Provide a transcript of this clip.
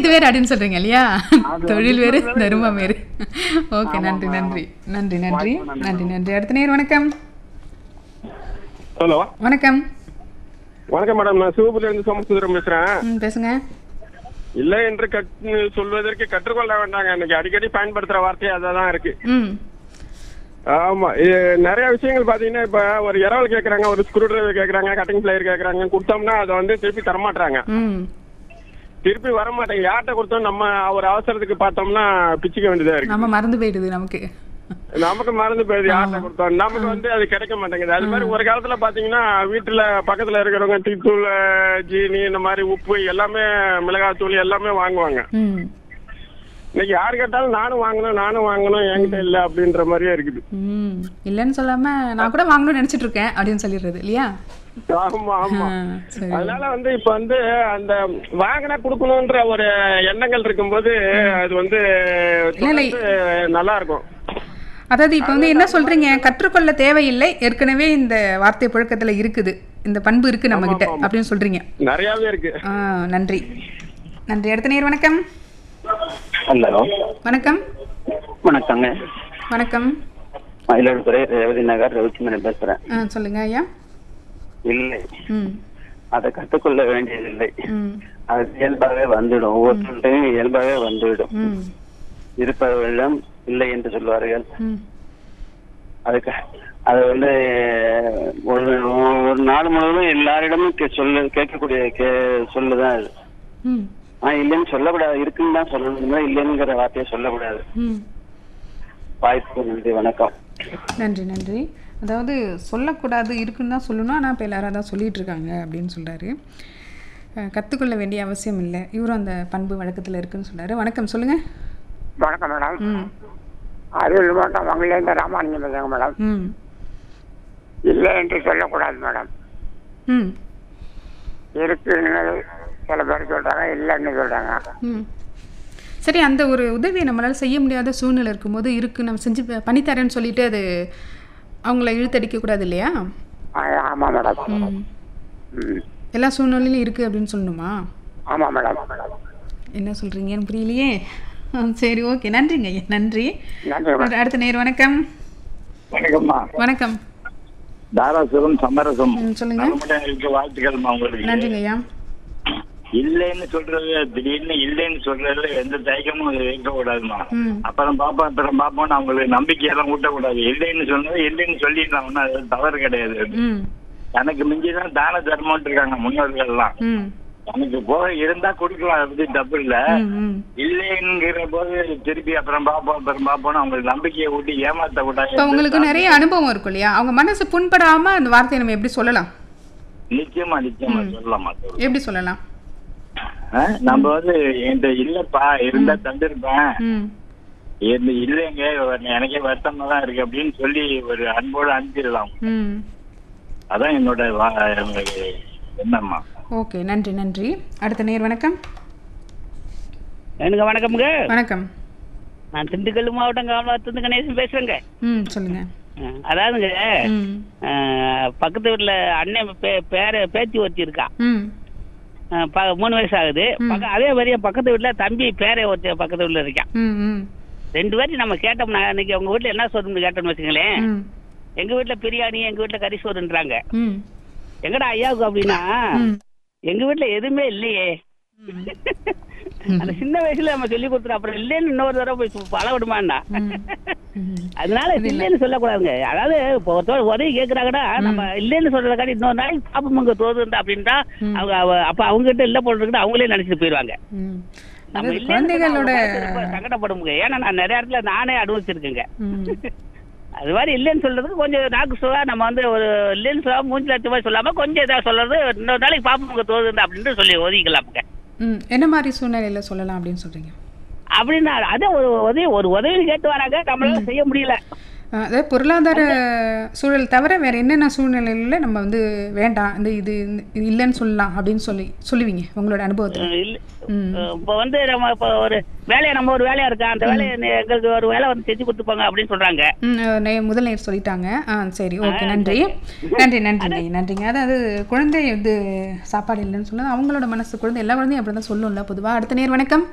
ரெண்டு பேர் அப்படின்னு சொல்றீங்க இல்லையா அது தொழில் வேறு வந்து தர்மம் வேறு ஓகே ஆமா, நன்றி ஆமா. நன்றி நன்றி நன்றி வாய்ப்பு நன்றி. நன்றி நன்றி அடுத்த நேர் வணக்கம் ஹலோ வணக்கம் வணக்கம் மேடம் நான் சிவபுரியில இருந்து சோமசுந்தரம் பேசுறேன் ம் பேசுங்க இல்லை என்று கட் சொல்வதற்கு கற்றுக்கொள்ள வேண்டாங்க இன்னைக்கு அடிக்கடி பயன்படுத்துற வார்த்தை அதான் இருக்கு ம் ஆமா இது நிறைய விஷயங்கள் பாத்தீங்கன்னா இப்ப ஒரு இரவல் கேக்குறாங்க ஒரு ஸ்க்ரூ டிரைவர் கேக்குறாங்க கட்டிங் பிளேயர் கேக்குறாங்க கொடுத்தோம்னா அதை வந்து திருப்பி தரமாட்டாங்க ம் திருப்பி வர மாட்டாங்க யார்கிட்ட கொடுத்தோம் நம்ம ஒரு அவசரத்துக்கு பார்த்தோம்னா பிச்சுக்க வேண்டியதா இருக்கு நம்ம மறந்து போயிடுது நமக்கு நமக்கு மறந்து போயிருது யார்கிட்ட கொடுத்தோம் நமக்கு வந்து அது கிடைக்க மாட்டேங்குது அது மாதிரி ஒரு காலத்துல பாத்தீங்கன்னா வீட்டுல பக்கத்துல இருக்கிறவங்க டீத்தூள் ஜீனி இந்த மாதிரி உப்பு எல்லாமே மிளகாத்தூள் எல்லாமே வாங்குவாங்க ம் இன்னைக்கு யாரு கேட்டாலும் நானும் வாங்கணும் நானும் வாங்கணும் என்கிட்ட இல்ல அப்படின்ற மாதிரியே இருக்குது ம் இல்லைன்னு சொல்லாம நான் கூட வாங்கணும்னு நினைச்சிட்டு இருக்கேன் அப்படின்னு சொல்லிடுறது இல்லையா ஆமா ஆமா ஆ, சரி அதனால வந்து இப்ப வந்து அந்த வாங்கினா கொடுக்கணும்ன்ற ஒரு எண்ணங்கள் இருக்கும்போது அது வந்து இல்ல, இல்ல. தொடர்ந்து நல்லா இருக்கும் அதாவது இப்போ வந்து என்ன சொல்றீங்க கற்றுக்கொள்ள தேவையில்லை ஏற்கனவே இந்த வார்த்தை புழக்கத்துல இருக்குது இந்த பண்பு இருக்கு நம்ம கிட்ட அப்படின்னு சொல்றீங்க நிறையவே இருக்கு ஆ, நன்றி நன்றி அடுத்த நேர் வணக்கம் ஹலோ வணக்கம் வணக்கங்க வணக்கம் மயிலாடுதுறை ரேவதி நகர் ரவிச்சந்திரன் பேசுறேன் ஆ சொல்லுங்க ஐயா இல்லை ம் அதை கற்றுக்கொள்ள வேண்டியதில்லை ம் அது இயல்பாகவே வந்துடும் ஒவ்வொருத்தருடையும் இயல்பாகவே வந்துவிடும் ம் இருப்பவர்களிடம் இல்லை என்று சொல்வார்கள் ம் அதுக்கு அது வந்து ஒரு ஒரு நாள் முழுவதும் எல்லாரிடமும் கே- சொல்ல கேட்கக்கூடிய கே சொல்லுதான் அது ம் ஆனா இல்லைன்னு சொல்லக்கூடாது இருக்குன்னு தான் சொல்லணுமே இல்லைங்கிற வார்த்தையை சொல்லக்கூடாது ம் வாய்ப்பு நன்றி வணக்கம் நன்றி நன்றி அதாவது சொல்லக்கூடாது இருக்குன்னு தான் சொல்லணும் ஆனால் இப்போ எல்லாரும் அதான் சொல்லிட்டு இருக்காங்க அப்படின்னு சொல்கிறாரு கற்றுக்கொள்ள வேண்டிய அவசியம் இல்லை இவரும் அந்த பண்பு வழக்கத்தில் இருக்குன்னு சொல்றாரு வணக்கம் சொல்லுங்கள் வணக்கம் மேடம் ம் அரியலூர் மாவட்டம் வங்கிலேருந்து ராமானுஜம் பேசுங்க மேடம் ம் இல்லை என்று சொல்லக்கூடாது மேடம் ம் இருக்குன்னு சில பேர் சொல்றாங்க இல்லைன்னு சொல்றாங்க ம் சரி அந்த ஒரு உதவியை நம்மளால் செய்ய முடியாத சூழ்நிலை இருக்கும்போது இருக்கு நம்ம செஞ்சு ப- பண்ணித்தரேன்னு சொல்லிட்டு அது அவங்கள இழுத்தடிக்க கூடாது இல்லையா ஆ, ஆமா மேடம் ம் ம். எல்லா சூழ்நிலையிலும் இருக்குது அப்படின்னு சொல்லணுமா ஆமா மேடம் என்ன சொல்கிறீங்கன்னு புரியலையே ஆ, சரி ஓகே நன்றிங்க ஐயா நன்றி நன்றி மேடம் அடுத்த நேர் வணக்கம் வணக்கம்மா வணக்கம் தாராசுரம் சமரசம் ம், சொல்லுங்க நலமுடன் இருக்க வாழ்த்துக்கள்மா உங்களுக்கு நன்றிங்க ஐயா இல்லைன்னு சொல்றது திடீர்னு இல்லைன்னு சொல்றதுல எந்த தயக்கமும் வைக்க கூடாதுமா ம் அப்புறம் பாப்போம் அப்புறம் பாப்போம்னு அவங்களுக்கு நம்பிக்கையெல்லாம் ஊட்டக்கூடாது இல்லைன்னு சொன்னது இல்லைன்னு சொல்லிட்டாங்கன்னா அது தவறு கிடையாது ம் எனக்கு மிஞ்சிதான் தான தர்மம் இருக்காங்க முன்னோர்கள் எல்லாம் ம் எனக்கு போக இருந்தா கொடுக்கலாம் அது பத்தி தப்பு இல்ல ம் ம் இல்லைங்கிற போது திருப்பி அப்புறம் பாப்போம் அப்புறம் பாப்போம்னு அவங்களுக்கு நம்பிக்கையை ஊட்டி ஏமாத்த கூடாது இப்போ உங்களுக்கு நிறைய அனுபவம் இருக்கும் இல்லையா அவங்க மனசு புண்படாம அந்த வார்த்தையை நம்ம எப்படி சொல்லலாம் நிச்சயமா நிச்சயமா சொல்லலாமா சொல்லலாம். எப்படி சொல்லலாம் ஆ, நம்ம வந்து என்கிட்ட இல்லப்பா இருந்தா தந்திருப்பேன் ம் இருந்து இல்லைங்க எனக்கே வருத்தமா தான் இருக்கு அப்படின்னு சொல்லி ஒரு அன்போடு அனுப்பிடலாம் ம் அதான் என்னோட வா- எனக்கு எண்ணம்மா ஓகே நன்றி நன்றி அடுத்த நேர் வணக்கம் எனக்கு வணக்கம்ங்க வணக்கம் நான் திண்டுக்கல் மாவட்டம் காமலாத்துலேருந்து கணேசன் பேசுறேங்க ம் சொல்லுங்க அஹ் அதாவதுங்க ம் அஹ் பக்கத்து வீட்டில் அண்ணன் பே பேர பேத்தி ஒருத்தி இருக்கா ம் அஹ் ப- மூணு வயசு ஆகுது பக்க அதே மாதிரியே பக்கத்து வீட்டில் தம்பி பேரை ஒருத்தி பக்கத்து வீட்டில் இருக்கான் ம் ம் ரெண்டு பேரும் நம்ம கேட்டோம்னா இன்னைக்கு உங்க வீட்டில் என்ன சோறுன்னு கேட்டோம்னு வச்சுங்களேன் ம் எங்க வீட்டில் பிரியாணி எங்க வீட்டில் கறி சோறுன்றாங்க ம் எங்கடா ஐயாவுக்கு அப்படின்னா ம். எங்க வீட்டில் எதுவுமே இல்லையே அந்த சின்ன வயசுல நம்ம சொல்லி கொடுத்துரும் அப்புறம் இல்லைன்னு இன்னொரு தடவை போய் பழ விடுமான்னா ம். அதனால இல்லைன்னு சொல்லக்கூடாதுங்க அதாவது இப்போ ஒருத்தர் உதவி கேட்கறாங்கன்னா நம்ம இல்லைன்னு சொல்றதுக்காண்டி இன்னொரு நாளைக்கு பாப்பம் அங்க தோதுண்டா அப்படின்ட்டா அவங்க அவ- அப்ப அவங்க கிட்ட இல்ல போடுறதுக்கு அவங்களே நினைச்சிட்டு போயிருவாங்க ம் நம்ம அதாவது இல்லைன்னு சொன்னா குழந்தைகளோட அவங்க மனசு ரொம்ப சங்கடப்படுங்க ஏன்னா நான் நிறைய இடத்துல நானே அனுபவிச்சிருக்கேங்க ம் அது மாதிரி இல்லைன்னு சொல்றதுக்கு கொஞ்சம் நாக்கு சுவா நம்ம வந்து ஒரு இல்லைன்னு சொல்லாம மூஞ்சி லட்சம் ரூபாய் சொல்லாம கொஞ்சம் இதா சொல்றது இன்னொரு நாளைக்கு பாப்பம் அங்க தோதுண்டா அப்படின்ட்டு சொல்லி ஒதுக்கிக்கலாமுங்க ம் என்ன மாதிரி சூழ்நிலையில சொல்லலாம் அப்படின்னு சொல்றீங்க அப்படின்னா அதே ஒரு உதவி ஒரு உதவி கேட்டு வராங்க நம்மளால செய்ய முடியல அஹ் அதாவது பொருளாதார சூழல் தவிர வேற என்னென்ன சூழ்நிலையில நம்ம வந்து வேண்டாம் இந்த இது இது இல்லைன்னு சொல்லலாம் அப்படின்னு சொல்லி சொல்லுவீங்க உங்களோட அனுபவத்துல இல்ல இப்போ வந்து நம்ம இப்போ ஒரு வேலையை நம்ம ஒரு வேலையா இருக்கா அந்த வேலையை நீ- எங்களுக்கு ஒரு வேலை வந்து செஞ்சு கொடுத்துப்பாங்க அப்படின்னு சொல்றாங்க ம், அஹ் நே- முதல் நேர் சொல்லிட்டாங்க ஆ சரி ஓகே நன்றி நன்றி நன்றிங்க நன்றிங்க அதாவது குழந்தை வந்து சாப்பாடு இல்லைன்னு சொன்னது அவங்களோட மனசு குழந்தை எல்லா குழந்தையும் அப்படி தான் சொல்லும்ல பொதுவாக அடுத்த நேர் வணக்கம்